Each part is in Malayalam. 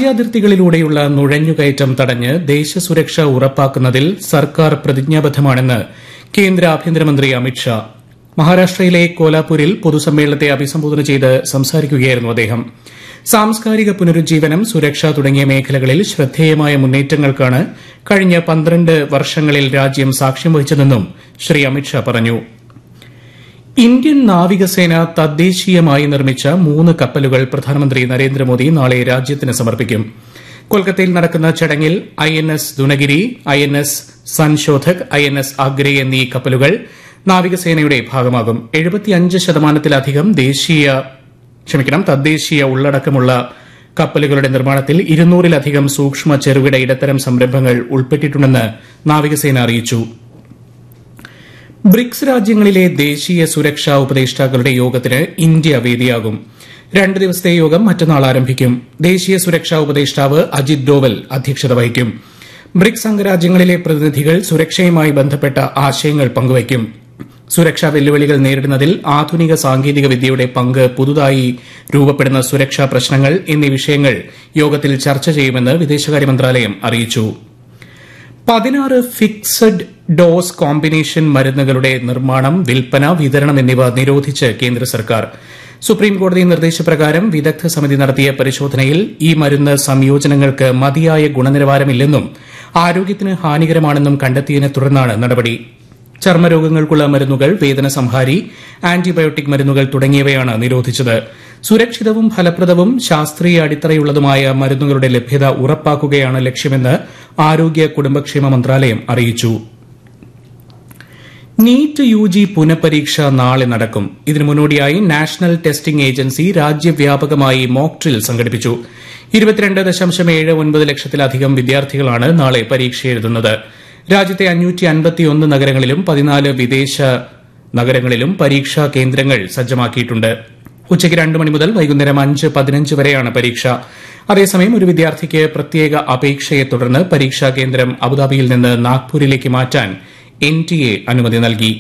രാജ്യാതിർത്തികളിലൂടെയുള്ള നുഴഞ്ഞുകയറ്റം തടഞ്ഞ് ദേശസുരക്ഷ ഉറപ്പാക്കുന്നതിൽ സർക്കാർ പ്രതിജ്ഞാബദ്ധമാണെന്ന് കേന്ദ്ര ആഭ്യന്തരമന്ത്രി അമിത്ഷാ മഹാരാഷ്ട്രയിലെ കോലാപൂരിൽ പൊതുസമ്മേളനത്തെ അഭിസംബോധന ചെയ്ത് സംസാരിക്കുകയായിരുന്നു അദ്ദേഹം സാംസ്കാരിക പുനരുജ്ജീവനം സുരക്ഷ തുടങ്ങിയ മേഖലകളിൽ ശ്രദ്ധേയമായ മുന്നേറ്റങ്ങൾക്കാണ് കഴിഞ്ഞ പന്ത്രണ്ട് വർഷങ്ങളിൽ രാജ്യം സാക്ഷ്യം വഹിച്ചതെന്നും ശ്രീ അമിത്ഷാ പറഞ്ഞു ഇന്ത്യൻ നാവികസേന തദ്ദേശീയമായി നിർമ്മിച്ച മൂന്ന് കപ്പലുകൾ പ്രധാനമന്ത്രി നരേന്ദ്രമോദി നാളെ രാജ്യത്തിന് സമർപ്പിക്കും കൊൽക്കത്തയിൽ നടക്കുന്ന ചടങ്ങിൽ I N S Dunagiri I N S Sanshodhak I N S Agray എന്നീ കപ്പലുകൾ നാവികസേനയുടെ ഭാഗമാകും എഴുപത്തിയഞ്ച് ശതമാനത്തിലധികം ദേശീയ ക്ഷമിക്കണം തദ്ദേശീയ ഉള്ളടക്കമുള്ള കപ്പലുകളുടെ നിർമ്മാണത്തിൽ ഇരുന്നൂറിലധികം സൂക്ഷ്മ ചെറുകിട ഇടത്തരം സംരംഭങ്ങൾ ഉൾപ്പെട്ടിട്ടുണ്ടെന്ന് നാവികസേന അറിയിച്ചു ബ്രിക്സ് രാജ്യങ്ങളിലെ ദേശീയ സുരക്ഷാ ഉപദേഷ്ടാക്കളുടെ യോഗത്തിന് ഇന്ത്യ വേദിയാകും രണ്ട് ദിവസത്തെ യോഗം മറ്റന്നാൾ ആരംഭിക്കും ദേശീയ സുരക്ഷാ ഉപദേഷ്ടാവ് അജിത് ഡോവൽ അധ്യക്ഷത വഹിക്കും ബ്രിക്സ് അംഗരാജ്യങ്ങളിലെ പ്രതിനിധികൾ സുരക്ഷയുമായി ബന്ധപ്പെട്ട ആശയങ്ങൾ പങ്കുവയ്ക്കും സുരക്ഷാ വെല്ലുവിളികൾ നേരിടുന്നതിൽ ആധുനിക സാങ്കേതിക വിദ്യയുടെ പങ്ക് പുതുതായി രൂപപ്പെടുന്ന സുരക്ഷാ പ്രശ്നങ്ങൾ എന്നീ വിഷയങ്ങൾ യോഗത്തിൽ ചർച്ച ചെയ്യുമെന്ന് വിദേശകാര്യ മന്ത്രാലയം അറിയിച്ചു പതിനാറ് ഫിക്സഡ് ഡോസ് കോമ്പിനേഷൻ മരുന്നുകളുടെ നിർമ്മാണം വിൽപ്പന വിതരണം എന്നിവ നിരോധിച്ച് കേന്ദ്ര സർക്കാർ സുപ്രീംകോടതി നിർദ്ദേശപ്രകാരം വിദഗ്ധ സമിതി നടത്തിയ പരിശോധനയിൽ ഈ മരുന്ന് സംയോജനങ്ങൾക്ക് മതിയായ ഗുണനിലവാരമില്ലെന്നും ആരോഗ്യത്തിന് ഹാനികരമാണെന്നും കണ്ടെത്തിയതിനെ തുടർന്നാണ് നടപടി ചർമ്മരോഗങ്ങൾക്കുള്ള മരുന്നുകൾ വേദനസംഹാരി ആന്റിബയോട്ടിക് മരുന്നുകൾ തുടങ്ങിയവയാണ് നിരോധിച്ചത് സുരക്ഷിതവും ഫലപ്രദവും ശാസ്ത്രീയ അടിത്തറയുള്ളതുമായ മരുന്നുകളുടെ ലഭ്യത ഉറപ്പാക്കുകയാണ് ലക്ഷ്യമെന്ന് ആരോഗ്യ കുടുംബക്ഷേമ മന്ത്രാലയം അറിയിച്ചു നീറ്റ് യു ജി പുനഃപരീക്ഷ നാളെ നടക്കും ഇതിനു മുന്നോടിയായി നാഷണൽ ടെസ്റ്റിംഗ് ഏജൻസി രാജ്യവ്യാപകമായി മോക്ക് ഡ്രിൽ സംഘടിപ്പിച്ചു ഇരുപത്തിരണ്ട് ദശാംശം ഏഴ് ഒൻപത് ലക്ഷത്തിലധികം വിദ്യാർത്ഥികളാണ് നാളെ പരീക്ഷ എഴുതുന്നത് രാജ്യത്തെ അഞ്ഞൂറ്റി അൻപത്തിയൊന്ന് നഗരങ്ങളിലും പതിനാല് വിദേശ നഗരങ്ങളിലും പരീക്ഷാ കേന്ദ്രങ്ങൾ സജ്ജമാക്കിയിട്ടുണ്ട് ഉച്ചയ്ക്ക് രണ്ട് മണി മുതൽ വൈകുന്നേരം അഞ്ച് പതിനഞ്ച് വരെയാണ് പരീക്ഷ അതേസമയം ഒരു വിദ്യാർത്ഥിക്ക് പ്രത്യേക അപേക്ഷയെ തുടർന്ന് പരീക്ഷാ കേന്ദ്രം അബുദാബിയിൽ നിന്ന് നാഗ്പൂരിലേക്ക് മാറ്റാൻ എൻ ടി എ അനുമതി നൽകി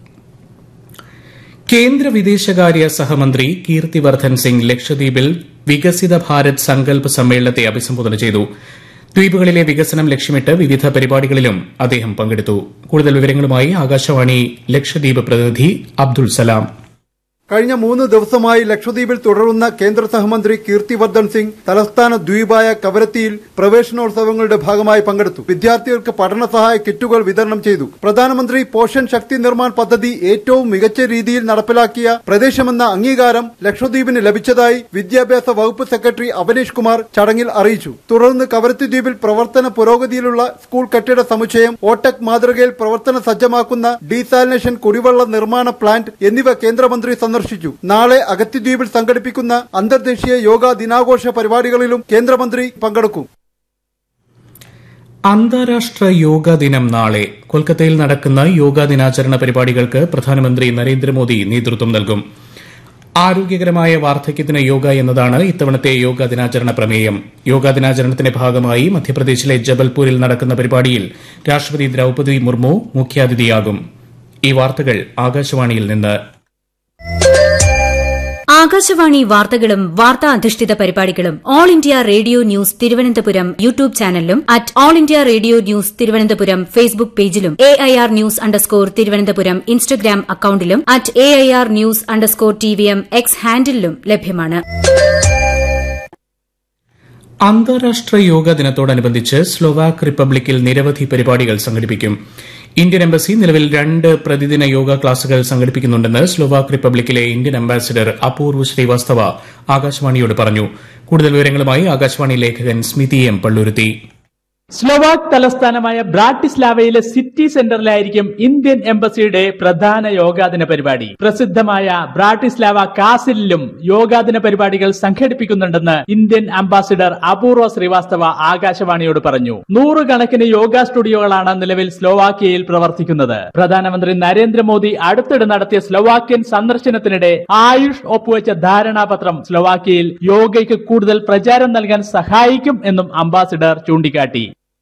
കേന്ദ്ര വിദേശകാര്യ സഹമന്ത്രി കീർത്തിവർദ്ധൻ സിംഗ് ലക്ഷദ്വീപിൽ വികസിത ഭാരത് സങ്കല്പ് സമ്മേളനത്തെ അഭിസംബോധന ചെയ്തു ദ്വീപുകളിലെ വികസനം ലക്ഷ്യമിട്ട് വിവിധ പരിപാടികളിലും അദ്ദേഹം പങ്കെടുത്തു കൂടുതൽ വിവരങ്ങളുമായി ആകാശവാണി ലക്ഷദ്വീപ് പ്രതിനിധി അബ്ദുൾ സലാം കഴിഞ്ഞ മൂന്ന് ദിവസമായി ലക്ഷദ്വീപിൽ തുടരുന്ന കേന്ദ്ര സഹമന്ത്രി കീർത്തിവർദ്ധൻ സിംഗ് തലസ്ഥാന ദ്വീപായ കവരത്തിയിൽ പ്രവേശനോത്സവങ്ങളുടെ ഭാഗമായി പങ്കെടുത്തു വിദ്യാർത്ഥികൾക്ക് പഠന സഹായ കിറ്റുകൾ വിതരണം ചെയ്തു പ്രധാനമന്ത്രി പോഷൻ ശക്തി നിർമ്മാൺ പദ്ധതി ഏറ്റവും മികച്ച രീതിയിൽ നടപ്പിലാക്കിയ പ്രദേശമെന്ന അംഗീകാരം ലക്ഷദ്വീപിന് ലഭിച്ചതായി വിദ്യാഭ്യാസ വകുപ്പ് സെക്രട്ടറി അവനീഷ് കുമാർ ചടങ്ങിൽ അറിയിച്ചു തുടർന്ന് കവരത്തി ദ്വീപിൽ പ്രവർത്തന പുരോഗതിയിലുള്ള സ്കൂൾ കെട്ടിട സമുച്ചയം ഓട്ടക് മാതൃകയിൽ പ്രവർത്തന സജ്ജമാക്കുന്ന ഡീസാലിനേഷൻ കുടിവെള്ള നിർമ്മാണ പ്ലാന്റ് എന്നിവ കേന്ദ്രമന്ത്രി സന്ദർശിച്ചു നാളെ അഗത്തിദ്വീപിൽ സംഘടിപ്പിക്കുന്ന അന്തർദേശീയ യോഗാ ദിനാഘോഷ പരിപാടികളിലും കേന്ദ്രമന്ത്രി പങ്കെടുക്കും അന്താരാഷ്ട്ര യോഗാ ദിനം നാളെ കൊൽക്കത്തയിൽ നടക്കുന്ന യോഗാ ദിനാചരണ പരിപാടികൾക്ക് പ്രധാനമന്ത്രി നരേന്ദ്രമോദി നേതൃത്വം നൽകും ആരോഗ്യകരമായ വാർദ്ധക്യത്തിന് യോഗ എന്നതാണ് ഇത്തവണത്തെ യോഗാ ദിനാചരണ പ്രമേയം യോഗാ ദിനാചരണത്തിന്റെ ഭാഗമായി മധ്യപ്രദേശിലെ ജബൽപൂരിൽ നടക്കുന്ന പരിപാടിയിൽ രാഷ്ട്രപതി ദ്രൌപദി മുർമു മുഖ്യാതിഥിയാകും ഈ വാർത്തകൾ ആകാശവാണിയിൽ നിന്ന് ആകാശവാണി വാർത്തകളും വാർത്താ അധിഷ്ഠിത പരിപാടികളും All India Radio News Thiruvananthapuram YouTube ചാനലിലും at All India Radio News Thiruvananthapuram Facebook പേജിലും A I R news underscore Thiruvananthapuram Instagram അക്കൌണ്ടിലും at A I R news underscore T V M X ഹാൻഡിലും ലഭ്യമാണ് അന്താരാഷ്ട്ര യോഗ ദിനത്തോടനുബന്ധിച്ച് സ്ലൊവാക് റിപ്പബ്ലിക്കിൽ നിരവധി പരിപാടികൾ സംഘടിപ്പിക്കും ഇന്ത്യൻ എംബസി നിലവിൽ രണ്ട് പ്രതിദിന യോഗ ക്ലാസുകൾ സംഘടിപ്പിക്കുന്നുണ്ടെന്ന് സ്ലൊവാക് റിപ്പബ്ലിക്കിലെ ഇന്ത്യൻ അംബാസിഡർ അപൂർവ് ശ്രീവാസ്തവ ആകാശവാണിയോട് പറഞ്ഞു കൂടുതൽ വിവരങ്ങളുമായി ആകാശവാണി ലേഖകൻ സ്മിതി എം പള്ളുരുത്തി സ്ലൊവാക് തലസ്ഥാനമായ ബ്രാട്ടിസ്ലാവയിലെ സിറ്റി സെന്ററിലായിരിക്കും ഇന്ത്യൻ എംബസിയുടെ പ്രധാന യോഗാദിന പരിപാടി പ്രസിദ്ധമായ ബ്രാട്ടിസ്ലാവ കാസിലും യോഗാദിന പരിപാടികൾ സംഘടിപ്പിക്കുന്നുണ്ടെന്ന് ഇന്ത്യൻ അംബാസിഡർ അപൂർവ ശ്രീവാസ്തവ ആകാശവാണിയോട് പറഞ്ഞു നൂറുകണക്കിന് യോഗ സ്റ്റുഡിയോകളാണ് നിലവിൽ സ്ലോവാക്യയിൽ പ്രവർത്തിക്കുന്നത് പ്രധാനമന്ത്രി നരേന്ദ്രമോദി അടുത്തിടെ നടത്തിയ സ്ലൊവാക്യൻ സന്ദർശനത്തിനിടെ ആയുഷ് ഒപ്പുവെച്ച ധാരണാപത്രം സ്ലൊവാക്യയിൽ യോഗയ്ക്ക് കൂടുതൽ പ്രചാരം നൽകാൻ സഹായിക്കും എന്നും അംബാസിഡർ ചൂണ്ടിക്കാട്ടി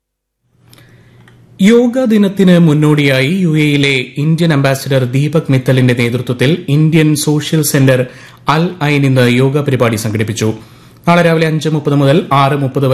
യോഗ ദിനത്തിന് മുന്നോടിയായി യു എയിലെ ഇന്ത്യൻ അംബാസിഡർ ദീപക് മിത്തലിന്റെ നേതൃത്വത്തിൽ Indian social centre Al Ain ഇന്ന് യോഗ പരിപാടി സംഘടിപ്പിച്ചു നാളെ രാവിലെ അഞ്ച് മുപ്പത് മുതൽ ആറ് മുപ്പത്